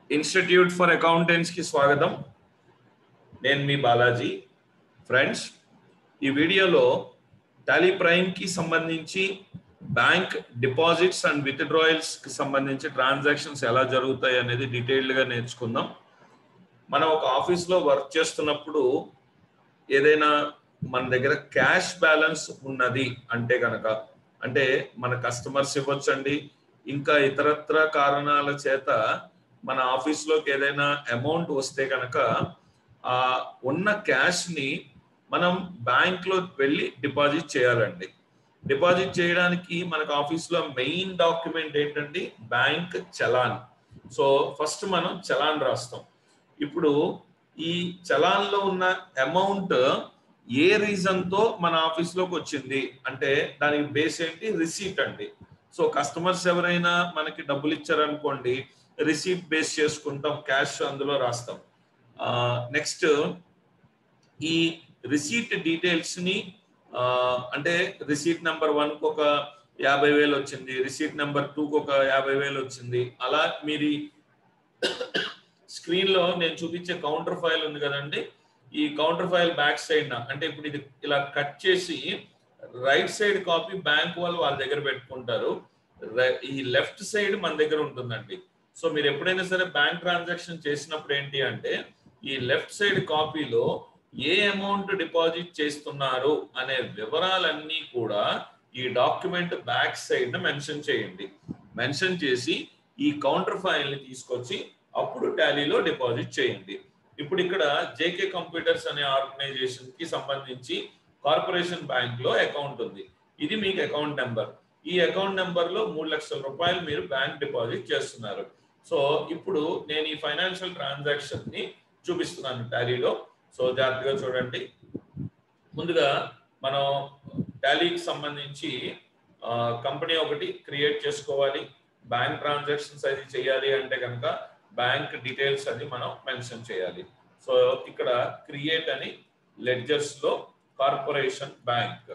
institute for accountants కి స్వాగతం నేను మీ బాలాజీ ఫ్రెండ్స్ ఈ వీడియోలో టాలీ ప్రైమ్ కి సంబంధించి బ్యాంక్ డిపాజిట్స్ అండ్ విత్డ్రాయల్స్ కి సంబంధించి ట్రాన్సాక్షన్స్ ఎలా జరుగుతాయి అనేది డీటెయిల్డ్ గా నేర్చుకుందాం మనం ఒక ఆఫీస్ లో వర్క్ చేస్తున్నప్పుడు ఏదైనా మన దగ్గర క్యాష్ బ్యాలెన్స్ ఉన్నది అంటే కనుక అంటే మన కస్టమర్స్ ఇవ్వచ్చండి ఇంకా ఇతరత్ర కారణాల చేత మన ఆఫీస్ లోకి ఏదైనా అమౌంట్ వస్తే కనుక ఆ ఉన్న క్యాష్ ని మనం బ్యాంక్ లో వెళ్ళి డిపాజిట్ చేయాలండి డిపాజిట్ చేయడానికి మనకు ఆఫీస్ లో మెయిన్ డాక్యుమెంట్ ఏంటంటే బ్యాంక్ చలాన్ సో ఫస్ట్ మనం చలాన్ రాస్తాం ఇప్పుడు ఈ చలాన్ లో ఉన్న అమౌంట్ ఏ రీజన్ తో మన ఆఫీస్ లోకి వచ్చింది అంటే దానికి బేస్ ఏంటి రిసీట్ అండి సో కస్టమర్స్ ఎవరైనా మనకి డబ్బులు ఇచ్చారనుకోండి రిసీట్ బేస్ చేసుకుంటాం క్యాష్ అందులో రాస్తాం నెక్స్ట్ ఈ రిసీట్ డీటెయిల్స్ ని అంటే రిసీట్ నెంబర్ వన్ కు ఒక యాభై వేలు వచ్చింది రిసీట్ నెంబర్ టూకి ఒక యాభై వేలు వచ్చింది అలా మీరు స్క్రీన్ లో నేను చూపించే కౌంటర్ ఫైల్ ఉంది కదండి ఈ కౌంటర్ ఫైల్ బ్యాక్ సైడ్ అంటే ఇప్పుడు ఇది ఇలా కట్ చేసి రైట్ సైడ్ కాపీ బ్యాంక్ వాళ్ళు వాళ్ళ దగ్గర పెట్టుకుంటారు ఈ లెఫ్ట్ సైడ్ మన దగ్గర ఉంటుందండి సో మీరు ఎప్పుడైనా సరే బ్యాంక్ ట్రాన్సాక్షన్ చేసినప్పుడు ఏంటి అంటే ఈ లెఫ్ట్ సైడ్ కాపీలో ఏ అమౌంట్ డిపాజిట్ చేస్తున్నారు అనే వివరాలన్నీ కూడా ఈ డాక్యుమెంట్ బ్యాక్ సైడ్ మెన్షన్ చేయండి మెన్షన్ చేసి ఈ కౌంటర్ ఫైల్ ని తీసుకొచ్చి అప్పుడు టాలీలో డిపాజిట్ చేయండి ఇప్పుడు ఇక్కడ జేకే కంప్యూటర్స్ అనే ఆర్గనైజేషన్ కి సంబంధించి కార్పొరేషన్ బ్యాంక్ లో అకౌంట్ ఉంది ఇది మీకు అకౌంట్ నెంబర్ ఈ అకౌంట్ నెంబర్ లో మూడు లక్షల రూపాయలు మీరు బ్యాంక్ డిపాజిట్ చేస్తున్నారు సో ఇప్పుడు నేను ఈ ఫైనాన్షియల్ ట్రాన్సాక్షన్ ని చూపిస్తున్నాను టాలీలో సో జాగ్రత్తగా చూడండి ముందుగా మనం టాలీకి సంబంధించి కంపెనీ ఒకటి క్రియేట్ చేసుకోవాలి బ్యాంక్ ట్రాన్సాక్షన్స్ అది చేయాలి అంటే కనుక బ్యాంక్ డీటెయిల్స్ అది మనం మెన్షన్ చేయాలి సో ఇక్కడ క్రియేట్ అని లెడ్జర్స్ లో corporation bank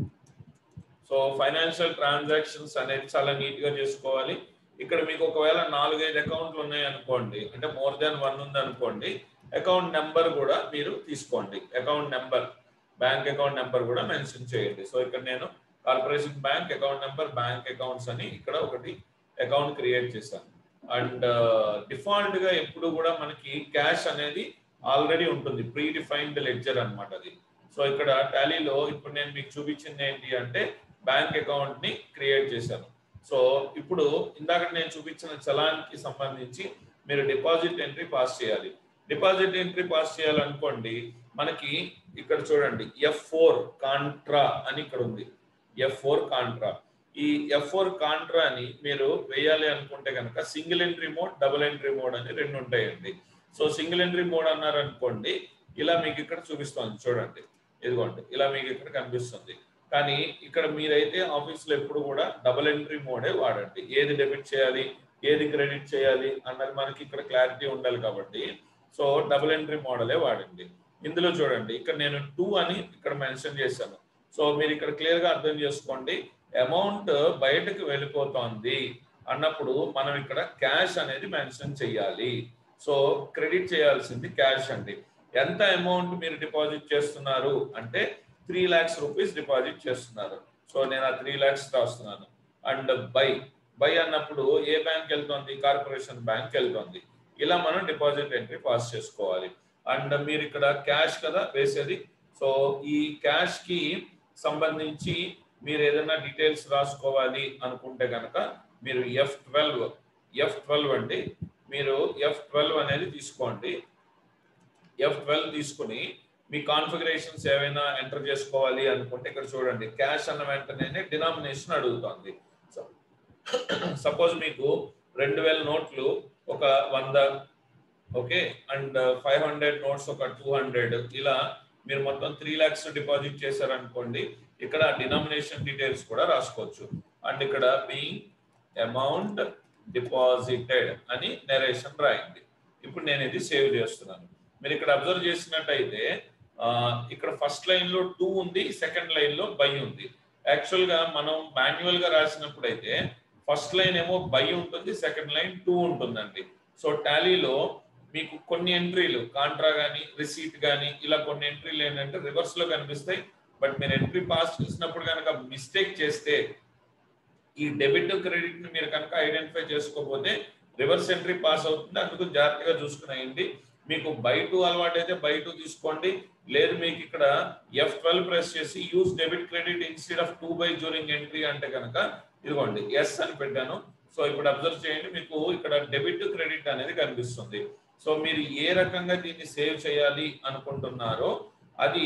so financial transactions అనేది చాలా నీట్ గా చేసుకోవాలి ఇక్కడ మీకు ఒకవేళ నాలుగైదు అకౌంట్లు ఉన్నాయి అనుకోండి అంటే మోర్ దాన్ వన్ ఉంది అనుకోండి అకౌంట్ నెంబర్ కూడా మీరు తీసుకోండి account number bank account number కూడా మెన్షన్ చేయండి సో ఇక్కడ నేను corporation bank account number bank accounts అని ఇక్కడ ఒకటి అకౌంట్ క్రియేట్ చేశాను అండ్ డిఫాల్ట్ గా ఎప్పుడు కూడా మనకి క్యాష్ అనేది ఆల్రెడీ ఉంటుంది ప్రీ డిఫైన్డ్ లెడ్జర్ అనమాట అది సో ఇక్కడ టాలీలో ఇప్పుడు నేను మీకు చూపించింది ఏంటి అంటే బ్యాంక్ అకౌంట్ ని క్రియేట్ చేశాను సో ఇప్పుడు ఇందాక నేను చూపించిన చలాన్కి సంబంధించి మీరు డిపాజిట్ ఎంట్రీ పాస్ చేయాలి డిపాజిట్ ఎంట్రీ పాస్ చేయాలనుకోండి మనకి ఇక్కడ చూడండి ఎఫ్ ఫోర్ కాంట్రా అని ఇక్కడ ఉంది ఎఫ్ ఫోర్ కాంట్రా ఈ ఎఫ్ ఫోర్ కాంట్రా అని మీరు వేయాలి అనుకుంటే కనుక single entry mode double entry mode అని రెండు ఉంటాయండి సో సింగిల్ ఎంట్రీ మోడ్ అన్నారు అనుకోండి ఇలా మీకు ఇక్కడ చూపిస్తుంది చూడండి ఇదిగోండి ఇలా మీకు ఇక్కడ కనిపిస్తుంది కానీ ఇక్కడ మీరైతే ఆఫీస్లో ఎప్పుడు కూడా డబుల్ ఎంట్రీ మోడే వాడండి ఏది డెబిట్ చేయాలి ఏది క్రెడిట్ చేయాలి అన్నది మనకి ఇక్కడ క్లారిటీ ఉండాలి కాబట్టి సో డబుల్ ఎంట్రీ మోడలే వాడండి ఇందులో చూడండి ఇక్కడ నేను టూ అని ఇక్కడ మెన్షన్ చేశాను సో మీరు ఇక్కడ క్లియర్ గా అర్థం చేసుకోండి అమౌంట్ బయటకు వెళ్ళిపోతోంది అన్నప్పుడు మనం ఇక్కడ క్యాష్ అనేది మెన్షన్ చేయాలి సో క్రెడిట్ చేయాల్సింది క్యాష్ అండి ఎంత అమౌంట్ మీరు డిపాజిట్ చేస్తున్నారు అంటే త్రీ ల్యాక్స్ రూపీస్ డిపాజిట్ చేస్తున్నారు సో నేను ఆ త్రీ ల్యాక్స్ రాస్తున్నాను అండ్ బై బై అన్నప్పుడు ఏ బ్యాంక్ వెళ్తుంది కార్పొరేషన్ బ్యాంక్ వెళ్తుంది ఇలా మనం డిపాజిట్ ఎంట్రీ పాస్ చేసుకోవాలి అండ్ మీరు ఇక్కడ క్యాష్ కదా వేసేది సో ఈ క్యాష్ కి సంబంధించి మీరు ఏదైనా డీటెయిల్స్ రాసుకోవాలి అనుకుంటే కనుక మీరు ఎఫ్ ట్వెల్వ్ ఎఫ్ ట్వెల్వ్ అండి మీరు ఎఫ్ ట్వెల్వ్ అనేది తీసుకోండి ఎఫ్ ట్వెల్వ్ తీసుకుని మీ కాన్ఫిగరేషన్స్ ఏవైనా ఎంటర్ చేసుకోవాలి అనుకుంటే ఇక్కడ చూడండి క్యాష్ అన్న వెంటనే డినామినేషన్ అడుగుతుంది సపోజ్ మీకు రెండు వేల నోట్లు ఒక వంద okay and five hundred notes ఒక టూ హండ్రెడ్ ఇలా మీరు మొత్తం త్రీ ల్యాక్స్ డిపాజిట్ చేశారనుకోండి ఇక్కడ డినామినేషన్ డీటెయిల్స్ కూడా రాసుకోవచ్చు అండ్ ఇక్కడ బీయింగ్ అమౌంట్ డిపాజిటెడ్ అని నెరేషన్ రాయండి ఇప్పుడు నేను ఇది సేవ్ చేస్తున్నాను మీరు ఇక్కడ అబ్జర్వ్ చేసినట్టయితే ఇక్కడ ఫస్ట్ లైన్ లో టూ ఉంది సెకండ్ లైన్ లో బై ఉంది యాక్చువల్ గా మనం మాన్యువల్ గా రాసినప్పుడు అయితే ఫస్ట్ లైన్ ఏమో బై ఉంటుంది సెకండ్ లైన్ టూ ఉంటుందండి సో టాలీలో మీకు కొన్ని ఎంట్రీలు కాంట్రా కానీ రిసీట్ కానీ ఇలా కొన్ని ఎంట్రీలు ఏంటంటే రివర్స్ లో కనిపిస్తాయి బట్ మీరు ఎంట్రీ పాస్ చేసినప్పుడు కనుక మిస్టేక్ చేస్తే ఈ డెబిట్ క్రెడిట్ ని మీరు కనుక ఐడెంటిఫై చేసుకోకపోతే రివర్స్ ఎంట్రీ పాస్ అవుతుంది అందుకు జాగ్రత్తగా చూసుకునేయండి మీకు బై టూ అలవాటు అయితే బై టూ తీసుకోండి లేదు మీకు ఇక్కడ ఎఫ్ ట్వెల్వ్ ప్రెస్ చేసి use debit credit instead of to by during entry అంటే కనుక ఇదిగోండి ఎస్ అని పెట్టాను సో ఇప్పుడు అబ్జర్వ్ చేయండి మీకు ఇక్కడ డెబిట్ క్రెడిట్ అనేది కనిపిస్తుంది సో మీరు ఏ రకంగా దీన్ని సేవ్ చేయాలి అనుకుంటున్నారో అది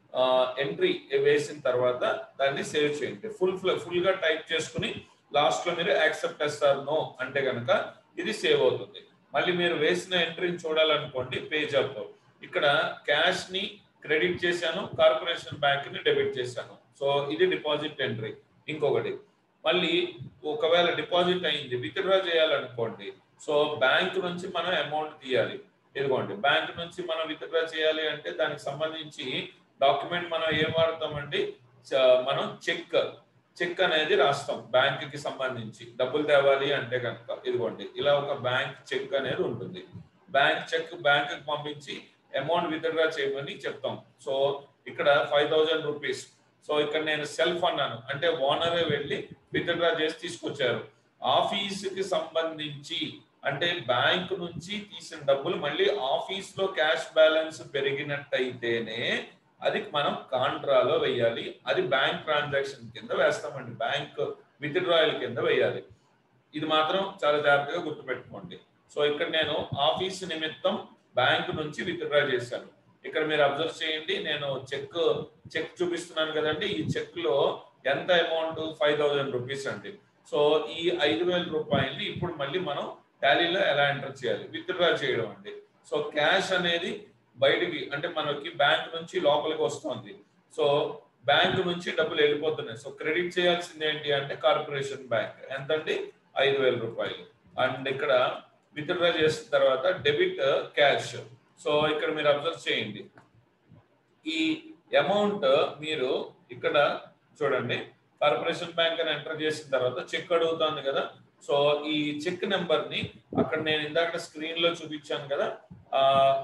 ఎంట్రీ వేసిన తర్వాత దాన్ని సేవ్ చేయండి ఫుల్ ఫుల్ గా టైప్ చేసుకుని లాస్ట్ లో మీరు యాక్సెప్ట్ చేస్తారు నో అంటే కనుక ఇది సేవ్ అవుతుంది మళ్ళీ మీరు వేసిన ఎంట్రీని చూడాలనుకోండి పేజ్ అప్ ఇక్కడ క్యాష్ ని క్రెడిట్ చేశాను కార్పొరేషన్ బ్యాంక్ ని డెబిట్ చేశాను సో ఇది డిపాజిట్ ఎంట్రీ ఇంకొకటి మళ్ళీ ఒకవేళ డిపాజిట్ అయింది విత్డ్రా చేయాలనుకోండి సో బ్యాంక్ నుంచి మనం అమౌంట్ తీయాలి ఇదిగోండి బ్యాంక్ నుంచి మనం విత్డ్రా చేయాలి అంటే దానికి సంబంధించి డాక్యుమెంట్ మనం ఏం వాడతామండి మనం చెక్ చెక్ అనేది రాస్తాం బ్యాంక్ కి సంబంధించి డబ్బులు తేవాలి అంటే కనుక ఇదిగోండి ఇలా ఒక బ్యాంక్ చెక్ అనేది ఉంటుంది బ్యాంక్ చెక్ బ్యాంక్ కి పంపించి అమౌంట్ విత్డ్రా చేయమని చెప్తాం సో ఇక్కడ ఫైవ్ థౌజండ్ రూపీస్ సో ఇక్కడ నేను సెల్ఫ్ అన్నాను అంటే ఓనరే వెళ్ళి విత్డ్రా చేసి తీసుకొచ్చారు ఆఫీస్కి సంబంధించి అంటే బ్యాంక్ నుంచి తీసిన డబ్బులు మళ్ళీ ఆఫీస్ లో క్యాష్ బ్యాలెన్స్ పెరిగినట్టయితేనే అది మనం కాంట్రాలో వేయాలి అది బ్యాంక్ ట్రాన్సాక్షన్ కింద వేస్తామండి బ్యాంక్ విత్డ్రాయల్ కింద వేయాలి ఇది మాత్రం చాలా జాగ్రత్తగా గుర్తుపెట్టుకోండి సో ఇక్కడ నేను ఆఫీస్ నిమిత్తం బ్యాంక్ నుంచి విత్డ్రా చేశాను ఇక్కడ మీరు అబ్జర్వ్ చేయండి నేను చెక్ చెక్ చూపిస్తున్నాను కదండి ఈ చెక్ లో ఎంత అమౌంట్ ఫైవ్ థౌజండ్ రూపీస్ అండి సో ఈ ఐదు వేల రూపాయల్ని ఇప్పుడు మళ్ళీ మనం టాలీలో ఎలా ఎంటర్ చేయాలి విత్డ్రా చేయడం అండి సో క్యాష్ అనేది బయటికి అంటే మనకి బ్యాంక్ నుంచి లోపలికి వస్తుంది సో బ్యాంక్ నుంచి డబ్బులు వెళ్ళిపోతున్నాయి సో క్రెడిట్ చేయాల్సింది ఏంటి అంటే కార్పొరేషన్ బ్యాంక్ ఎంతండి ఐదు వేల రూపాయలు అండ్ ఇక్కడ విత్డ్రా చేసిన తర్వాత డెబిట్ క్యాష్ సో ఇక్కడ మీరు అబ్జర్వ్ చేయండి ఈ అమౌంట్ మీరు ఇక్కడ చూడండి కార్పొరేషన్ బ్యాంక్ అని ఎంటర్ చేసిన తర్వాత చెక్ అడుగుతుంది కదా సో ఈ చెక్ నెంబర్ ని అక్కడ నేను ఇందాక స్క్రీన్ లో చూపించాను కదా ఆ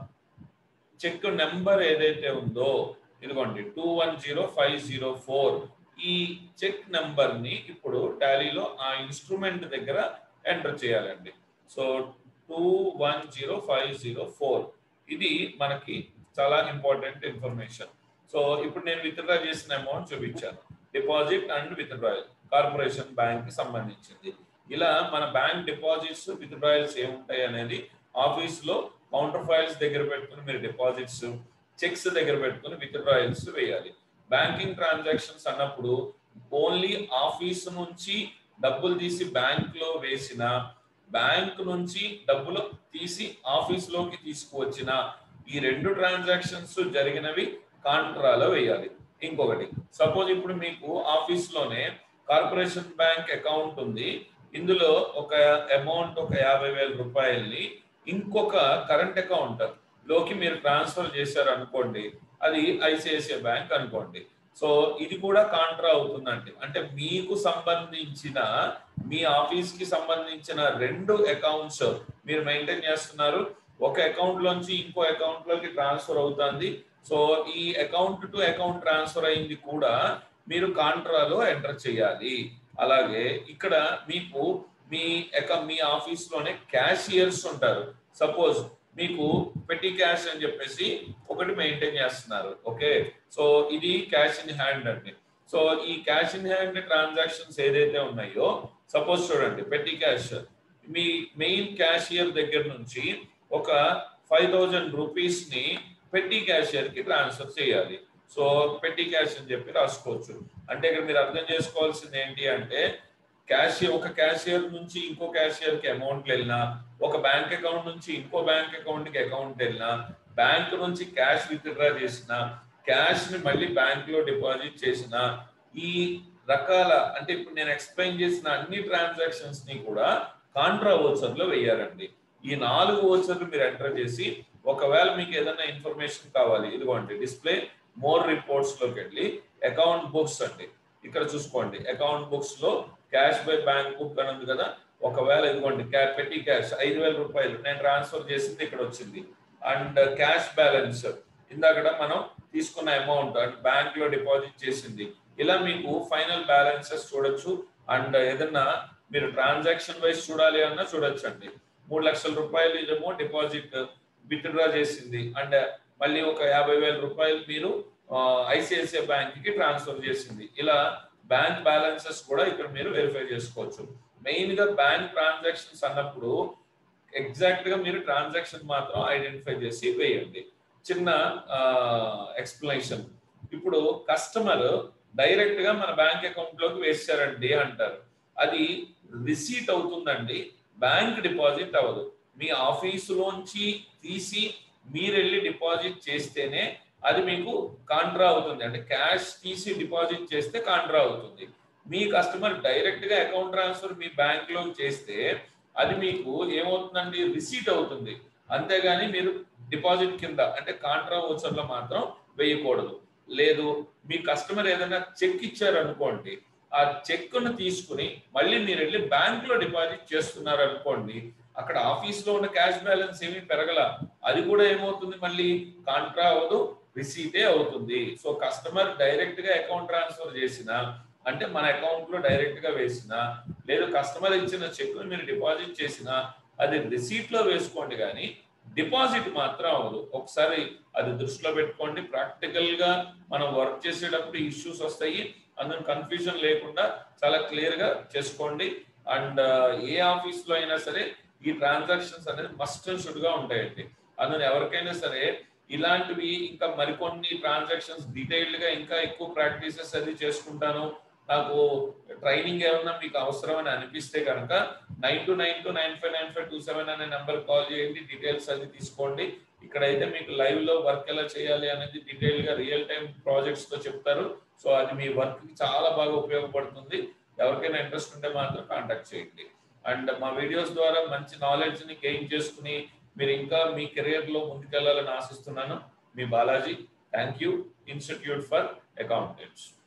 చెక్ నెంబర్ ఏదైతే ఉందో ఇదిగోండి two one zero five zero four ఈ చెక్ నెంబర్ ని ఇప్పుడు టాలీలో ఆ ఇన్స్ట్రుమెంట్ దగ్గర ఎంటర్ చేయాలండి so two one zero five zero four ఇది మనకి చాలా ఇంపార్టెంట్ ఇన్ఫర్మేషన్ సో ఇప్పుడు నేను విత్డ్రా చేసిన అమౌంట్ చూపించాను deposit and withdrawal corporation bank కి సంబంధించింది ఇలా మన బ్యాంక్ డిపాజిట్స్ విత్డ్రాయల్స్ ఏముంటాయి అనేది ఆఫీస్ లో కౌంటర్ ఫైల్స్ దగ్గర పెట్టుకుని మీరు డిపాజిట్స్ చెక్స్ దగ్గర పెట్టుకుని విత్డ్రాయల్స్ వేయాలి బ్యాంకింగ్ ట్రాన్సాక్షన్స్ అన్నప్పుడు ఓన్లీ ఆఫీస్ నుంచి డబ్బులు తీసి బ్యాంక్ లో వేసిన బ్యాంక్ నుంచి డబ్బులు తీసి ఆఫీస్ లోకి తీసుకువచ్చిన ఈ రెండు ట్రాన్సాక్షన్స్ జరిగినవి కాంట్రాలో వేయాలి ఇంకొకటి సపోజ్ ఇప్పుడు మీకు ఆఫీస్ లోనే కార్పొరేషన్ బ్యాంక్ అకౌంట్ ఉంది ఇందులో ఒక అమౌంట్ ఒక యాభై వేల రూపాయల్ని ఇంకొక కరెంట్ అకౌంట్ లోకి మీరు ట్రాన్స్ఫర్ చేశారు అనుకోండి అది ఐసిఐసిఐ బ్యాంక్ అనుకోండి సో ఇది కూడా కాంట్రా అవుతుందండి అంటే మీకు సంబంధించిన మీ ఆఫీస్ కి సంబంధించిన రెండు అకౌంట్స్ మీరు మెయింటైన్ చేస్తున్నారు ఒక అకౌంట్ లోంచి ఇంకో అకౌంట్ లోకి ట్రాన్స్ఫర్ అవుతుంది సో ఈ అకౌంట్ టు అకౌంట్ ట్రాన్స్ఫర్ అయింది కూడా మీరు కాంట్రాలో ఎంటర్ చేయాలి అలాగే ఇక్కడ మీకు మీ అక మీ ఆఫీస్ లోనే క్యాషియర్స్ ఉంటారు సపోజ్ మీకు పెట్టి క్యాష్ అని చెప్పేసి ఒకటి మెయింటైన్ చేస్తున్నారు ఓకే సో ఇది క్యాష్ ఇన్ హ్యాండ్ అండి సో ఈ క్యాష్ ఇన్ హ్యాండ్ ట్రాన్సాక్షన్స్ ఏదైతే ఉన్నాయో సపోజ్ చూడండి పెట్టి క్యాష్ మీ మెయిన్ క్యాషియర్ దగ్గర నుంచి ఒక ఫైవ్ థౌజండ్ రూపీస్ ని పెట్టి క్యాషియర్ కి ట్రాన్స్ఫర్ చేయాలి సో పెట్టి క్యాష్ అని చెప్పి రాసుకోవచ్చు అంటే ఇక్కడ మీరు అర్థం చేసుకోవాల్సింది ఏంటి అంటే క్యాషియర్ ఒక క్యాషియర్ నుంచి ఇంకో క్యాషియర్ కి అమౌంట్ వెళ్ళినా ఒక బ్యాంక్ అకౌంట్ నుంచి ఇంకో బ్యాంక్ అకౌంట్ కి అకౌంట్ వెళ్ళినా బ్యాంక్ నుంచి క్యాష్ విత్డ్రా చేసిన క్యాష్ ని మళ్ళీ బ్యాంక్ లో డిపాజిట్ చేసిన ఈ రకాల అంటే ఇప్పుడు నేను ఎక్స్ప్లెయిన్ చేసిన అన్ని ట్రాన్సాక్షన్స్ ని కూడా కాంట్రా ఓచర్ లో వేయాలండి ఈ నాలుగు ఓచర్లు మీరు ఎంటర్ చేసి ఒకవేళ మీకు ఏదైనా ఇన్ఫర్మేషన్ కావాలి ఇదిగోండి డిస్ప్లే మోర్ రిపోర్ట్స్ లోకి వెళ్ళి అకౌంట్ బుక్స్ అండి ఇక్కడ చూసుకోండి అకౌంట్ బుక్స్ లో క్యాష్ బై బ్యాంక్ బుక్ అని ఉంది కదా ఒకవేళ ఇదిగోండి క్యా పెట్టి క్యాష్ ఐదు వేల రూపాయలు నేను ట్రాన్స్ఫర్ చేసింది ఇక్కడ వచ్చింది అండ్ క్యాష్ బ్యాలెన్స్ ఇందాక మనం తీసుకున్న అమౌంట్ అండ్ బ్యాంక్ లో డిపాజిట్ చేసింది ఇలా మీకు ఫైనల్ బ్యాలెన్సెస్ చూడొచ్చు అండ్ ఏదన్నా మీరు ట్రాన్సాక్షన్ వైజ్ చూడాలి అన్నా చూడొచ్చు అండి మూడు లక్షల రూపాయలు ఇదేమో డిపాజిట్ విత్డ్రా చేసింది అండ్ మళ్ళీ ఒక యాభై వేల రూపాయలు మీరు ఐసిఐసిఐ బ్యాంక్ కి ట్రాన్స్ఫర్ చేసింది ఇలా బ్యాంక్ బ్యాలెన్సెస్ కూడా ఇక్కడ మీరు వెరిఫై చేసుకోవచ్చు మెయిన్ గా బ్యాంక్ ట్రాన్సాక్షన్స్ అన్నప్పుడు ఎగ్జాక్ట్ గా మీరు ట్రాన్సాక్షన్ మాత్రం ఐడెంటిఫై చేసి వేయండి చిన్న ఎక్స్ప్లెనేషన్ ఇప్పుడు కస్టమర్ డైరెక్ట్ గా మన బ్యాంక్ అకౌంట్ లోకి వేసారండి అంటారు అది రిసీట్ అవుతుందండి బ్యాంక్ డిపాజిట్ అవ్వదు మీ ఆఫీసులోంచి తీసి మీరు వెళ్ళి డిపాజిట్ చేస్తేనే అది మీకు కాంట్రా అవుతుంది అంటే క్యాష్ తీసి డిపాజిట్ చేస్తే కాంట్రా అవుతుంది మీ కస్టమర్ డైరెక్ట్ గా అకౌంట్ ట్రాన్స్ఫర్ మీ బ్యాంక్ లో చేస్తే అది మీకు ఏమవుతుందండి రిసీట్ అవుతుంది అంతేగాని మీరు డిపాజిట్ కింద అంటే కాంట్రా ఓచర్లో మాత్రం వేయకూడదు లేదు మీ కస్టమర్ ఏదైనా చెక్ ఇచ్చారు అనుకోండి ఆ చెక్ ను తీసుకుని మళ్ళీ మీరు వెళ్ళి బ్యాంక్ లో డిపాజిట్ చేస్తున్నారు అనుకోండి అక్కడ ఆఫీస్ లో ఉన్న క్యాష్ బ్యాలెన్స్ ఏమీ పెరగల అది కూడా ఏమవుతుంది మళ్ళీ కాంట్రా అవ్వదు రిసీటే అవుతుంది సో కస్టమర్ డైరెక్ట్ గా అకౌంట్ ట్రాన్స్ఫర్ చేసిన అంటే మన అకౌంట్ లో డైరెక్ట్ గా వేసిన లేదు కస్టమర్ ఇచ్చిన చెక్ మీరు డిపాజిట్ చేసిన అది రిసీట్ లో వేసుకోండి కానీ డిపాజిట్ మాత్రం అవ్వదు ఒకసారి అది దృష్టిలో పెట్టుకోండి ప్రాక్టికల్ గా మనం వర్క్ చేసేటప్పుడు ఇష్యూస్ వస్తాయి అందులో కన్ఫ్యూజన్ లేకుండా చాలా క్లియర్ గా చేసుకోండి అండ్ ఏ ఆఫీస్ లో అయినా సరే ఈ ట్రాన్సాక్షన్స్ అనేది మస్ట్ అండ్ షుడ్ గా ఉంటాయండి అందులో ఎవరికైనా సరే ఇలాంటివి ఇంకా మరికొన్ని ట్రాన్సాక్షన్స్ డీటెయిల్డ్ గా ఇంకా ఎక్కువ ప్రాక్టీసెస్ అది చేసుకుంటాను నాకు ట్రైనింగ్ ఏమన్నా మీకు అవసరం అని అనిపిస్తే కనుక nine two nine two nine five nine five two seven అనే నెంబర్ కాల్ చేయండి డీటెయిల్స్ అది తీసుకోండి ఇక్కడైతే మీకు లైవ్ లో వర్క్ ఎలా చేయాలి అనేది డీటెయిల్ గా రియల్ టైం ప్రాజెక్ట్స్ తో చెప్తారు సో అది మీ వర్క్ కి చాలా బాగా ఉపయోగపడుతుంది ఎవరికైనా ఇంట్రెస్ట్ ఉంటే మాత్రం కాంటాక్ట్ చేయండి అండ్ మా వీడియోస్ ద్వారా మంచి నాలెడ్జ్ ని గెయిన్ చేసుకుని మీరు ఇంకా మీ కెరియర్ లో ముందుకెళ్లాలని ఆశిస్తున్నాను మీ Balaji thank you institute for accountants